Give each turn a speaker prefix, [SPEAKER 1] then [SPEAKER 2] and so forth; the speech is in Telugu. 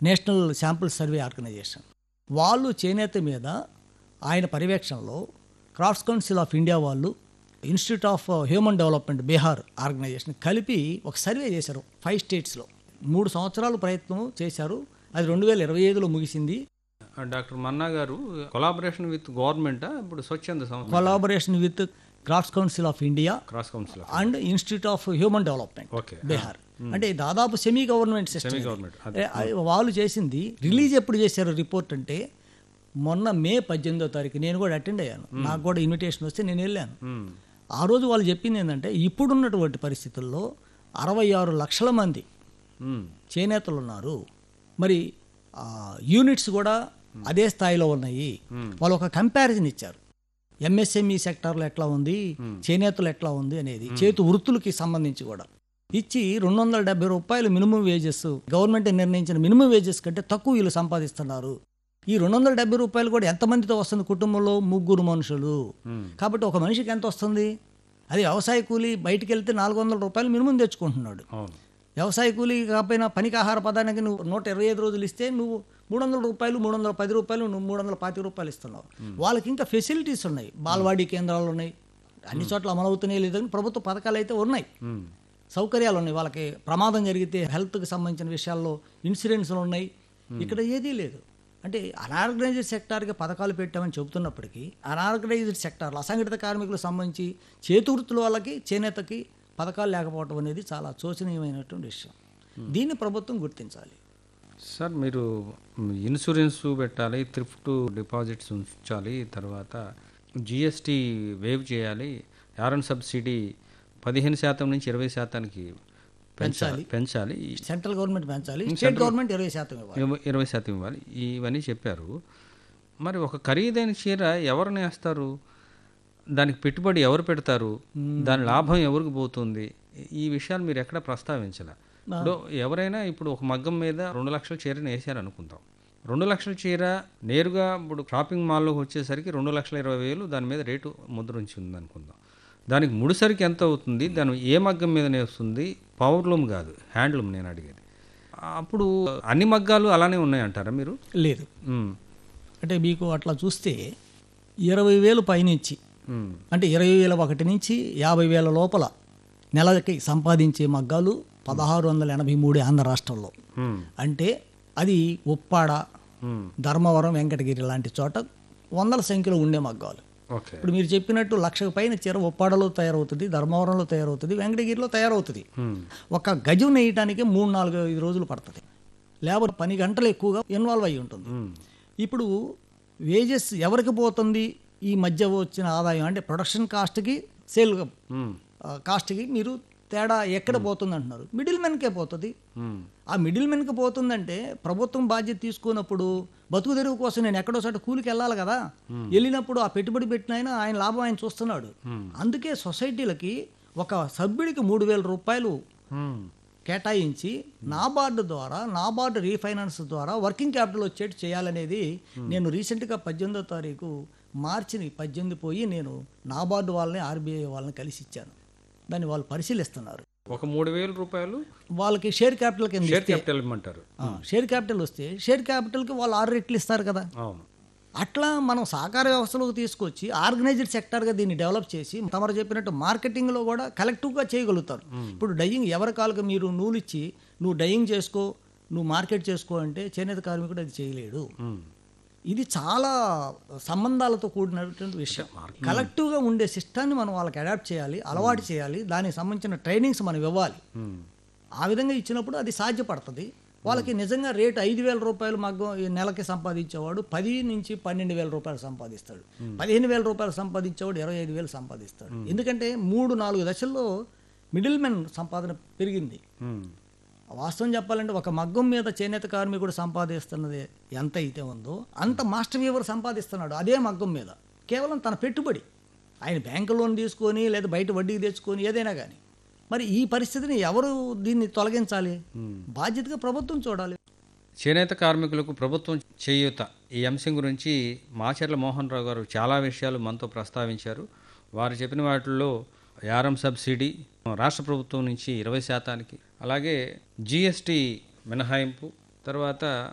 [SPEAKER 1] నేషనల్ శాంపుల్ సర్వే ఆర్గనైజేషన్ వాళ్ళు చేనేత మీద ఆయన పర్యవేక్షణలో క్రాఫ్ట్స్ కౌన్సిల్ ఆఫ్ ఇండియా వాళ్ళు institute of human development Bihar organisation కలిపి ఒక సర్వే చేశారు ఫైవ్ స్టేట్స్లో మూడు సంవత్సరాలు ప్రయత్నం చేశారు అది రెండు వేల ఇరవై ఐదులో ముగిసింది
[SPEAKER 2] డాక్టర్ మన్నా గారు కొలాబరేషన్ విత్ గవర్నమెంట్ ఇప్పుడు స్వచ్ఛంద సంస్థ
[SPEAKER 1] collaboration with crafts council of India
[SPEAKER 2] cross council
[SPEAKER 1] and institute of human development
[SPEAKER 2] okay
[SPEAKER 1] Bihar అంటే దాదాపు semi government system
[SPEAKER 2] semi government అదే
[SPEAKER 1] వాళ్ళు చేసింది రిలీజ్ ఎప్పుడు చేశారు రిపోర్ట్ అంటే మొన్న మే పద్దెనిమిదో తారీఖు నేను కూడా అటెండ్ అయ్యాను నాకు కూడా ఇన్విటేషన్ వస్తే నేను వెళ్ళాను
[SPEAKER 2] మ్మ్.
[SPEAKER 1] ఆ రోజు వాళ్ళు చెప్పింది ఏంటంటే ఇప్పుడున్నటువంటి పరిస్థితుల్లో అరవై ఆరు లక్షల మంది
[SPEAKER 2] మ్మ్.
[SPEAKER 1] చేనేతలు ఉన్నారు మరి ఆ, యూనిట్స్ కూడా అదే స్థాయిలో ఉన్నాయి వాళ్ళు ఒక కంపారిజన్ ఇచ్చారు ఎంఎస్ఎంఈ సెక్టార్లో ఎట్లా ఉంది చేనేతలు ఎట్లా ఉంది అనేది చేతి వృత్తులకి సంబంధించి కూడా ఇచ్చి రెండు వందల డెబ్బై రూపాయలు మినిమం వేజెస్ గవర్నమెంట్ నిర్ణయించిన మినిమం వేజెస్ కంటే తక్కువ వీళ్ళు సంపాదిస్తున్నారు ఈ రెండు వందల డెబ్బై రూపాయలు కూడా ఎంతమందితో వస్తుంది కుటుంబంలో ముగ్గురు మనుషులు
[SPEAKER 2] మ్మ్.
[SPEAKER 1] కాబట్టి ఒక మనిషికి ఎంత వస్తుంది అది వ్యవసాయ కూలి బయటికి వెళ్తే నాలుగు వందల రూపాయలు మినిమం తెచ్చుకుంటున్నాడు
[SPEAKER 2] అవును
[SPEAKER 1] వ్యవసాయ కూలీ కాకపోయినా పనికి ఆహార పదానికి నువ్వు నూట ఇరవై ఐదు రోజులు ఇస్తే నువ్వు మూడు వందల రూపాయలు మూడు వందల పది రూపాయలు నువ్వు మూడు వందల పాతి రూపాయలు ఇస్తున్నావు వాళ్ళకి ఇంకా ఫెసిలిటీస్ ఉన్నాయి బాలవాడీ కేంద్రాలు ఉన్నాయి అన్ని చోట్ల అమలవుతున్నాయి లేదని ప్రభుత్వ పథకాలు అయితే ఉన్నాయి
[SPEAKER 2] మ్మ్.
[SPEAKER 1] సౌకర్యాలు ఉన్నాయి వాళ్ళకి ప్రమాదం జరిగితే హెల్త్కి సంబంధించిన విషయాల్లో ఇన్సూరెన్స్లు ఉన్నాయి ఇక్కడ ఏదీ లేదు అంటే అనార్గనైజ్డ్ సెక్టార్కి పథకాలు పెట్టామని చెబుతున్నప్పటికీ అనార్గనైజ్డ్ సెక్టార్లు అసంఘటిత కార్మికులకు సంబంధించి చేతి వృత్తుల వాళ్ళకి చేనేతకి పథకాలు లేకపోవడం అనేది చాలా శోచనీయమైనటువంటి విషయం దీన్ని ప్రభుత్వం గుర్తించాలి
[SPEAKER 2] సార్ మీరు ఇన్సూరెన్స్ పెట్టాలి థ్రిఫ్ట్ డిపాజిట్స్ ఉంచాలి తర్వాత జిఎస్టీ వేవ్ చేయాలి యారన్ సబ్సిడీ పదిహేను శాతం నుంచి ఇరవై శాతానికి పెంచాలి పెంచాలి
[SPEAKER 1] సెంట్రల్ గవర్నమెంట్ పెంచాలి స్టేట్ గవర్నమెంట్ ఇరవై శాతం ఇవ్వాలి
[SPEAKER 2] ఇరవై- ఇరవై శాతం ఇవ్వాలి ఇవన్నీ చెప్పారు మరి ఒక ఖరీదైన చీర ఎవరు నేస్తారు దానికి పెట్టుబడి ఎవరు పెడతారు దాని లాభం ఎవరికి పోతుంది ఈ విషయాలు మీరు ఎక్కడ ప్రస్తావించాల ఇప్పుడు ఎవరైనా ఇప్పుడు ఒక మగ్గం మీద రెండు లక్షల చీరని వేసారు అనుకుందాం రెండు లక్షల చీర నేరుగా ఇప్పుడు షాపింగ్ మాల్లోకి వచ్చేసరికి రెండు లక్షల ఇరవై వేలు దాని మీద రేటు ముద్ర ఉంచి ఉంది అనుకుందాం దానికి ముడిసరికి ఎంత అవుతుంది దాని ఏ మగ్గం మీద నేస్తుంది పవర్లూమ్ కాదు హ్యాండ్లూమ్ నేను అడిగేది అప్పుడు అన్ని మగ్గాలు అలానే ఉన్నాయంటారా మీరు
[SPEAKER 1] లేదు
[SPEAKER 2] మ్మ్.
[SPEAKER 1] అంటే మీకు అట్లా చూస్తే ఇరవై వేలు పైనుంచి
[SPEAKER 2] మ్మ్.
[SPEAKER 1] అంటే ఇరవై వేల ఒకటి నుంచి యాభై వేల లోపల నెలకి సంపాదించే మగ్గాలు పదహారు వందల ఎనభై మూడు ఆంధ్ర రాష్ట్రంలో
[SPEAKER 2] మ్మ్.
[SPEAKER 1] అంటే అది ఉప్పాడ
[SPEAKER 2] మ్మ్.
[SPEAKER 1] ధర్మవరం వెంకటగిరి లాంటి చోట వందల సంఖ్యలో ఉండే మగ్గాలు
[SPEAKER 2] ఓకే
[SPEAKER 1] ఇప్పుడు మీరు చెప్పినట్టు లక్షకు పైన చీర ఉప్పాడలో తయారవుతుంది ధర్మవరంలో తయారవుతుంది వెంకటగిరిలో తయారవుతుంది
[SPEAKER 2] మ్మ్.
[SPEAKER 1] ఒక గజం నేయటానికి మూడు నాలుగు ఐదు రోజులు పడుతుంది లేబర్ పని గంటలు ఎక్కువగా ఇన్వాల్వ్ అయి ఉంటుంది
[SPEAKER 2] మ్మ్.
[SPEAKER 1] ఇప్పుడు వేజెస్ ఎవరికి పోతుంది ఈ మధ్య వచ్చిన ఆదాయం అంటే ప్రొడక్షన్ కాస్ట్కి సేల్
[SPEAKER 2] మ్మ్.
[SPEAKER 1] కాస్ట్కి మీరు తేడా ఎక్కడ పోతుంది అంటున్నారు మిడిల్ మెన్కే పోతుంది
[SPEAKER 2] మ్మ్.
[SPEAKER 1] ఆ మిడిల్ మెన్కి పోతుందంటే ప్రభుత్వం బాధ్యత తీసుకున్నప్పుడు బతుకు తెరువు కోసం నేను ఎక్కడో చోట కూలికి వెళ్ళాలి కదా వెళ్ళినప్పుడు ఆ పెట్టుబడి పెట్టిన ఆయన ఆయన లాభం ఆయన చూస్తున్నాడు అందుకే సొసైటీలకి ఒక సభ్యుడికి మూడు వేల రూపాయలు
[SPEAKER 2] మ్మ్.
[SPEAKER 1] కేటాయించి నాబార్డు ద్వారా నాబార్డు రీఫైనాన్స్ ద్వారా వర్కింగ్ క్యాపిటల్ వచ్చేట్టు చేయాలనేది నేను రీసెంట్గా పద్దెనిమిదో తారీఖు మార్చిని పద్దెనిమిది పోయి నేను నాబార్డు వాళ్ళని ఆర్బీఐ వాళ్ళని కలిసి ఇచ్చాను దాన్ని వాళ్ళు పరిశీలిస్తున్నారు
[SPEAKER 2] ఒక మూడు వేల రూపాయలు
[SPEAKER 1] వాళ్ళకి షేర్ క్యాపిటల్ కింద
[SPEAKER 2] షేర్
[SPEAKER 1] ఇస్తే
[SPEAKER 2] క్యాపిటల్ ఇమ్మంటారు
[SPEAKER 1] ఆ, షేర్ క్యాపిటల్ వస్తే షేర్ క్యాపిటల్కి వాళ్ళు ఆరు రెట్లు ఇస్తారు కదా
[SPEAKER 2] అవును
[SPEAKER 1] అట్లా మనం సహకార వ్యవస్థలోకి తీసుకొచ్చి ఆర్గనైజ్డ్ సెక్టర్గా దీన్ని డెవలప్ చేసి తమరు చెప్పినట్టు మార్కెటింగ్లో కూడా కలెక్టివ్గా చేయగలుగుతారు ఇప్పుడు డయింగ్ ఎవరి కాళ్ళకి మీరు నూలు ఇచ్చి నువ్వు డయింగ్ చేసుకో నువ్వు మార్కెట్ చేసుకో అంటే చేనేత కార్మికుడు అది చేయలేడు
[SPEAKER 2] మ్మ్.
[SPEAKER 1] ఇది చాలా సంబంధాలతో కూడినటువంటి విషయం కలెక్టివ్గా ఉండే సిస్టాన్ని మనం వాళ్ళకి అడాప్ట్ చేయాలి అలవాటు చేయాలి దానికి సంబంధించిన ట్రైనింగ్స్ మనం ఇవ్వాలి
[SPEAKER 2] మ్మ్.
[SPEAKER 1] ఆ విధంగా ఇచ్చినప్పుడు అది సాధ్యపడుతుంది వాళ్ళకి నిజంగా రేటు ఐదు వేల రూపాయలు మగ్గం ఈ నెలకి సంపాదించేవాడు పది నుంచి పన్నెండు వేల రూపాయలు సంపాదిస్తాడు పదిహేను వేల రూపాయలు సంపాదించేవాడు ఇరవై ఐదు వేలు సంపాదిస్తాడు ఎందుకంటే మూడు నాలుగు దశల్లో మిడిల్ మెన్ సంపాదన పెరిగింది
[SPEAKER 2] మ్మ్.
[SPEAKER 1] వాస్తవం చెప్పాలంటే ఒక మగ్గం మీద చేనేత కార్మికుడు సంపాదిస్తున్నది ఎంత అయితే ఉందో అంత మాస్టర్ వీవర్ సంపాదిస్తున్నాడు అదే మగ్గం మీద కేవలం తన పెట్టుబడి ఆయన బ్యాంకు లోన్ తీసుకొని లేదా బయట వడ్డీకి తెచ్చుకొని ఏదైనా కానీ మరి ఈ పరిస్థితిని ఎవరు దీన్ని తొలగించాలి బాధ్యతగా ప్రభుత్వం చూడాలి
[SPEAKER 2] చేనేత కార్మికులకు ప్రభుత్వం చేయూత ఈ అంశం గురించి మాచర్ల మోహన్ రావు గారు చాలా విషయాలు మనతో ప్రస్తావించారు వారు చెప్పిన వాటిల్లో యారం సబ్సిడీ రాష్ట్ర ప్రభుత్వం నుంచి ఇరవై శాతానికి అలాగే జిఎస్టి మినహాయింపు తర్వాత